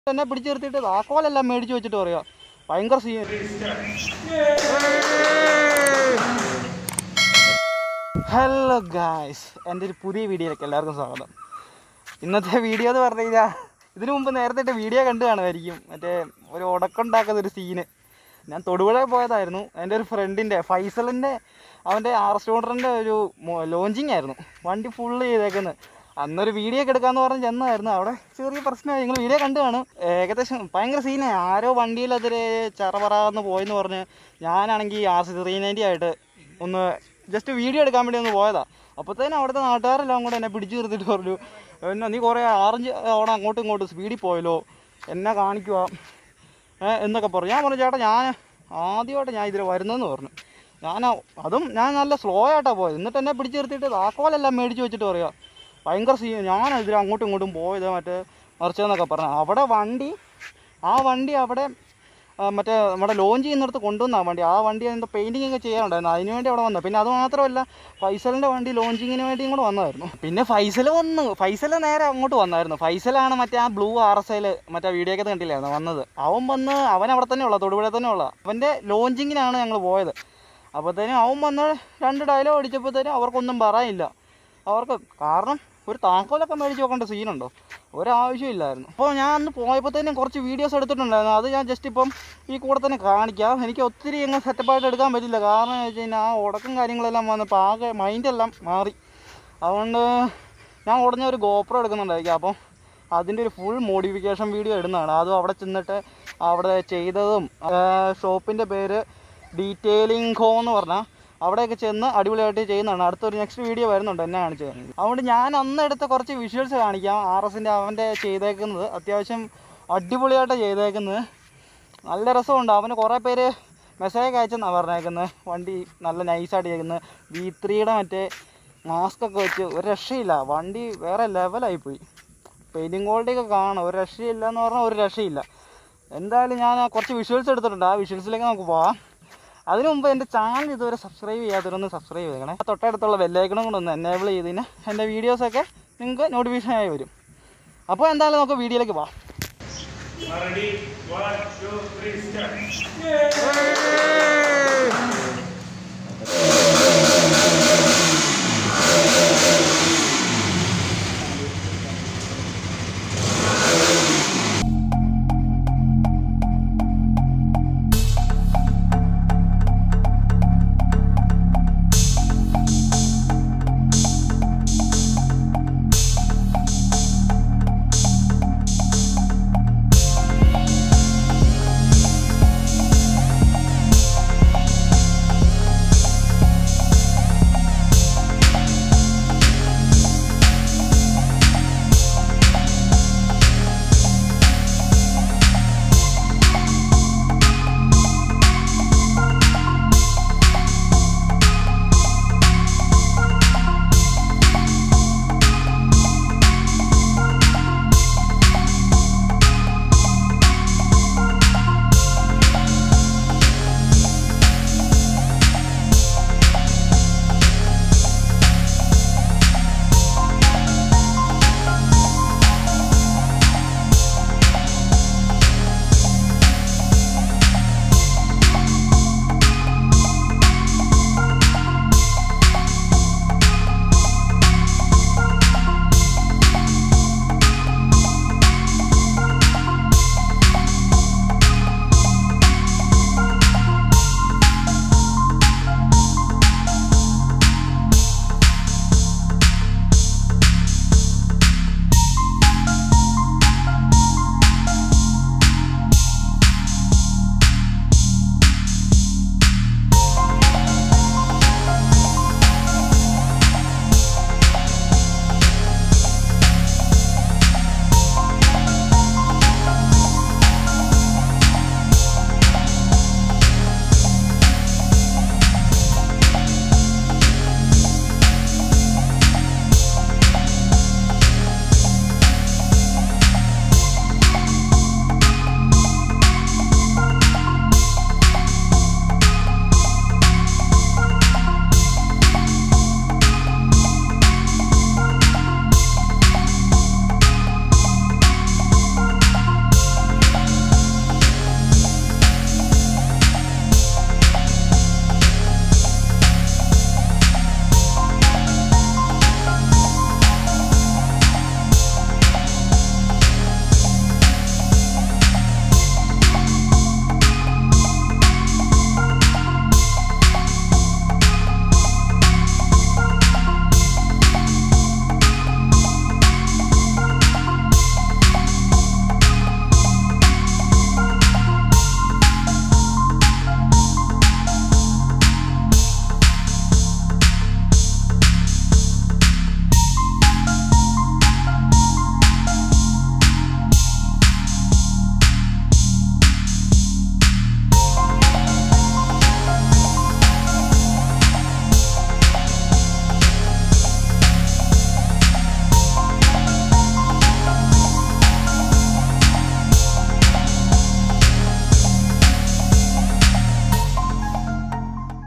എന്നെ പിടിച്ചു നിർത്തിയിട്ട് താക്കോലെല്ലാം മേടിച്ചു വെച്ചിട്ട് പറയാ ഭയങ്കര സീൻ ഹലോ ഗായ്സ് എൻ്റെ ഒരു പുതിയ വീഡിയോയിലേക്ക് എല്ലാവർക്കും സ്വാഗതം ഇന്നത്തെ വീഡിയോ എന്ന് പറഞ്ഞു കഴിഞ്ഞാൽ ഇതിനു മുമ്പ് നേരത്തെ ഇട്ട വീഡിയോ കണ്ടു കാണുമായിരിക്കും മറ്റേ ഒരു ഉടക്കുണ്ടാക്കുന്ന ഒരു സീന് ഞാൻ തൊടുപുഴ പോയതായിരുന്നു എൻ്റെ ഒരു ഫ്രണ്ടിൻ്റെ ഫൈസലിൻ്റെ അവൻ്റെ ആർ സ്റ്റോണ്ടറിൻ്റെ ഒരു ലോഞ്ചിങ് ആയിരുന്നു വണ്ടി ഫുള്ള് ചെയ്തേക്കുന്നത് അന്നൊരു വീഡിയോ ഒക്കെ എടുക്കാന്ന് പറഞ്ഞ് ചെന്നായിരുന്നു അവിടെ ചെറിയ പ്രശ്നമായി നിങ്ങൾ വീഡിയോ കണ്ടു കാണും ഏകദേശം ഭയങ്കര സീനായി ആരോ വണ്ടിയിലെതിരെ ചറപറാന്ന് പോയെന്ന് പറഞ്ഞ് ഞാനാണെങ്കിൽ ആർ സി ത്രീ നയൻറ്റി ആയിട്ട് ഒന്ന് ജസ്റ്റ് വീഡിയോ എടുക്കാൻ വേണ്ടി ഒന്ന് പോയതാ അപ്പോഴത്തേനും അവിടുത്തെ നാട്ടുകാരെല്ലാം കൂടെ എന്നെ പിടിച്ചു നിർത്തിയിട്ട് പറഞ്ഞു എന്നാ നീ കുറേ ആറഞ്ച് അവിടെ അങ്ങോട്ടും ഇങ്ങോട്ടും സ്പീഡിൽ പോയല്ലോ എന്നെ കാണിക്കുക ഏ എന്നൊക്കെ പറഞ്ഞു ഞാൻ പറഞ്ഞു ചേട്ടാ ഞാൻ ആദ്യമായിട്ട് ഞാൻ ഇതിൽ വരുന്നതെന്ന് പറഞ്ഞു ഞാൻ അതും ഞാൻ നല്ല സ്ലോ ആയിട്ടാണ് പോയത് എന്നിട്ട് എന്നെ പിടിച്ചു നിർത്തിയിട്ട് താക്കോലെല്ലാം മേടിച്ച് വെച്ചിട്ട് പറയുക ഭയങ്കര സീ ഞാൻ ഇതിൽ അങ്ങോട്ടും ഇങ്ങോട്ടും പോയത് മറ്റേ മറിച്ചതെന്നൊക്കെ പറഞ്ഞു അവിടെ വണ്ടി ആ വണ്ടി അവിടെ ആ, മറ്റേ നമ്മുടെ ലോഞ്ച് ചെയ്യുന്നിടത്ത് കൊണ്ടുവന്ന വണ്ടി ആ വണ്ടി എന്തോ പെയിൻറ്റിങ് ഒക്കെ ചെയ്യാനുണ്ടായിരുന്നു അതിന് വേണ്ടി അവിടെ വന്നത് പിന്നെ അത് മാത്രമല്ല ഫൈസലിൻ്റെ വണ്ടി ലോഞ്ചിങ്ങിന് വേണ്ടിയും കൂടെ വന്നതായിരുന്നു പിന്നെ ഫൈസൽ വന്നു ഫൈസൽ നേരെ അങ്ങോട്ട് വന്നായിരുന്നു ഫൈസലാണ് മറ്റേ ആ ബ്ലൂ ആർ എസ് ഐയിൽ മറ്റേ വീഡിയോ ഒക്കെ കണ്ടില്ലായിരുന്നു വന്നത് അവൻ വന്ന് അവൻ അവിടെ തന്നെ ഉള്ള തൊടുപുഴ തന്നെ ഉള്ള അവൻ്റെ ലോഞ്ചിങ്ങിനാണ് ഞങ്ങൾ പോയത് അപ്പോഴത്തേനും അവൻ വന്ന് രണ്ട് ഡയലോഗ് അടിച്ചപ്പോഴത്തേനും അവർക്കൊന്നും പറയാനില്ല അവർക്ക് കാരണം ഒരു താക്കോലൊക്കെ മേടിച്ച് വെക്കേണ്ട സീനുണ്ടോ ഒരാവശ്യമില്ലായിരുന്നു അപ്പോൾ ഞാൻ അന്ന് പോയപ്പോഴത്തേനും കുറച്ച് വീഡിയോസ് എടുത്തിട്ടുണ്ടായിരുന്നു അത് ഞാൻ ജസ്റ്റ് ഇപ്പം ഈ കൂടെ തന്നെ കാണിക്കാം എനിക്ക് ഒത്തിരി അങ്ങ് സെറ്റപ്പായിട്ട് എടുക്കാൻ പറ്റില്ല കാരണം എന്ന് വെച്ച് കഴിഞ്ഞാൽ ആ ഉടക്കം കാര്യങ്ങളെല്ലാം വന്നപ്പോൾ ആകെ മൈൻഡെല്ലാം മാറി അതുകൊണ്ട് ഞാൻ ഉടനെ ഒരു ഗോപ്രോ എടുക്കുന്നുണ്ടായിരിക്കും അപ്പം അതിൻ്റെ ഒരു ഫുൾ മോഡിഫിക്കേഷൻ വീഡിയോ ഇടുന്നതാണ് അതും അവിടെ ചെന്നിട്ട് അവിടെ ചെയ്തതും ഷോപ്പിൻ്റെ പേര് ഡീറ്റെയിലിംഗ് ഹോ എന്ന് പറഞ്ഞാൽ അവിടെയൊക്കെ ചെന്ന് അടിപൊളിയായിട്ട് ചെയ്യുന്നതാണ് അടുത്തൊരു നെക്സ്റ്റ് വീഡിയോ വരുന്നുണ്ട് എന്നെ കാണിച്ചു തരുന്നത് അതുകൊണ്ട് ഞാൻ അന്ന് എടുത്ത കുറച്ച് വിഷ്വൽസ് കാണിക്കാം ആർ എസിൻ്റെ അവൻ്റെ ചെയ്തേക്കുന്നത് അത്യാവശ്യം അടിപൊളിയായിട്ട് ചെയ്തേക്കുന്നത് നല്ല രസമുണ്ട് അവന് കുറേ പേര് മെസ്സേജ് അയച്ചെന്നാണ് പറഞ്ഞേക്കുന്നത് വണ്ടി നല്ല നൈസായിട്ട് ചെയ്യുന്നത് വി ത്രീയുടെ മറ്റേ മാസ്ക് ഒക്കെ വെച്ച് ഒരു രക്ഷയില്ല വണ്ടി വേറെ ലെവലായിപ്പോയി പെയിൻറ്റിങ് ക്വാളിറ്റി ഒക്കെ കാണും ഒരു രക്ഷയില്ല എന്ന് പറഞ്ഞാൽ ഒരു രക്ഷയില്ല എന്തായാലും ഞാൻ ആ കുറച്ച് വിഷ്വൽസ് എടുത്തിട്ടുണ്ട് ആ വിഷ്വൽസിലേക്ക് നമുക്ക് പോവാം അതിനു മുമ്പ് എൻ്റെ ചാനൽ ഇതുവരെ സബ്സ്ക്രൈബ് ചെയ്യാത്തവരൊന്ന് സബ്സ്ക്രൈബ് ചെയ്യണേ തൊട്ടടുത്തുള്ള ബെല്ലൈക്കണും കൂടെ ഒന്ന് എനേബിൾ ചെയ്തതിന് എൻ്റെ വീഡിയോസൊക്കെ നിങ്ങൾക്ക് നോട്ടിഫിക്കേഷൻ ആയി വരും അപ്പോൾ എന്തായാലും നമുക്ക് വീഡിയോയിലേക്ക് പോവാം Ready? One, two, three, start. Thank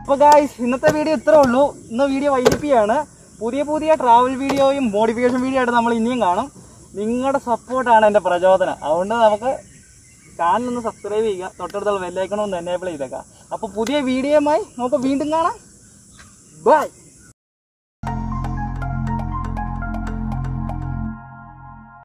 അപ്പോൾ ഗായ്സ് ഇന്നത്തെ വീഡിയോ ഇത്രേ ഉള്ളൂ ഇന്ന് വീഡിയോ വൈകിപ്പിയാണ് പുതിയ പുതിയ ട്രാവൽ വീഡിയോയും മോഡിഫിക്കേഷൻ വീഡിയോ ആയിട്ട് നമ്മൾ ഇനിയും കാണും നിങ്ങളുടെ സപ്പോർട്ടാണ് എൻ്റെ പ്രചോദനം അതുകൊണ്ട് നമുക്ക് ചാനലൊന്ന് സബ്സ്ക്രൈബ് ചെയ്യുക തൊട്ടടുത്തുള്ള ബെല്ലൈക്കണമൊന്ന് എനേബിൾ ചെയ്തേക്കാം അപ്പോൾ പുതിയ വീഡിയോയുമായി നമുക്ക് വീണ്ടും കാണാം ബൈ